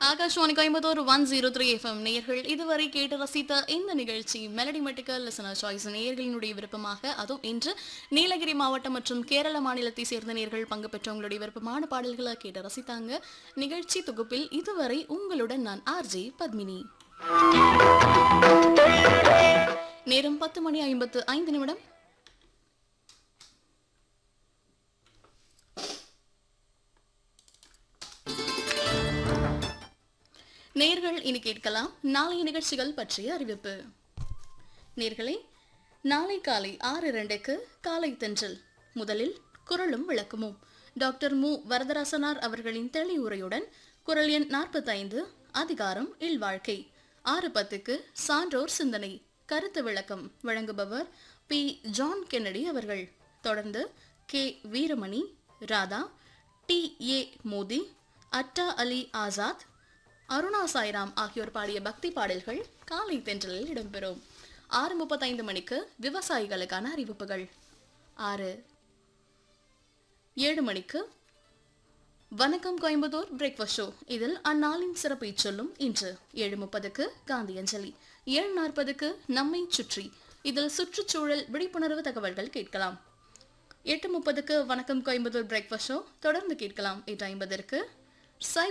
Akashvani Coimbatore one zero three FM நேயர்கள் இதுவரை கேட்டு ரசித்த இந்த நிகழ்ச்சி மெலடி மெட்டிக்கல் லிசனர் சாய்ஸ் நேயர்களினுடைய விருப்பமாக அதுவும் இன்று நீலகிரி மாவட்டம் மற்றும் கேரள மாநிலத்தை சேர்ந்த நேயர்கள் பங்கு பெற்றவங்களுடைய விருப்பமான பாடல்களை கேட்டு ரசித்தாங்க நிகழ்ச்சி தொகுப்பில் இதுவரை உங்களுடன் நான் ஆர்ஜே பத்மினி நேரம் பத்து மணி ஐம்பத்து ஐந்து நிமிடம் நேர்கள் இனி கேட்கலாம் நாளைய நிகழ்ச்சிகள் பற்றிய அறிவிப்பு நேர்களே நாளை காலை ஆறு இரண்டுக்கு காலை தென்றல் முதலில் குரலும் விளக்கமும் டாக்டர் மு வரதராசனார் அவர்களின் தெளிவுரையுடன் குரல் எண் நாற்பத்தைந்து அதிகாரம் இல்வாழ்க்கை ஆறு பத்துக்கு சான்றோர் சிந்தனை கருத்து விளக்கம் வழங்குபவர் பி ஜான் கென்னடி அவர்கள் தொடர்ந்து K Veeramani Radha T A Mothi Ata Ali Azad Aruna Sairam ஆகியோர் பாடிய பக்தி பாடல்கள் காலை தென்றலில் இடம்பெறும் ஆறு முப்பத்தைந்து மணிக்கு விவசாயிகளுக்கான அறிவிப்புகள் ஆறு ஏழு மணிக்கு வணக்கம் கோயம்புத்தூர் பிரேக்ஃபாஸ்ட் ஷோ இதில் அந்நாளின் சிறப்பை சொல்லும் இன்று ஏழு முப்பதுக்கு காந்தி அஞ்சலி ஏழு நாற்பதுக்கு நம்மை சுற்றி இதில் சுற்றுச்சூழல் விழிப்புணர்வு தகவல்கள் கேட்கலாம் எட்டு முப்பதுக்கு வணக்கம் கோயம்புத்தூர் பிரேக்ஃபாஸ்ட் ஷோ தொடர்ந்து கேட்கலாம் எட்டு ஐம்பதற்கு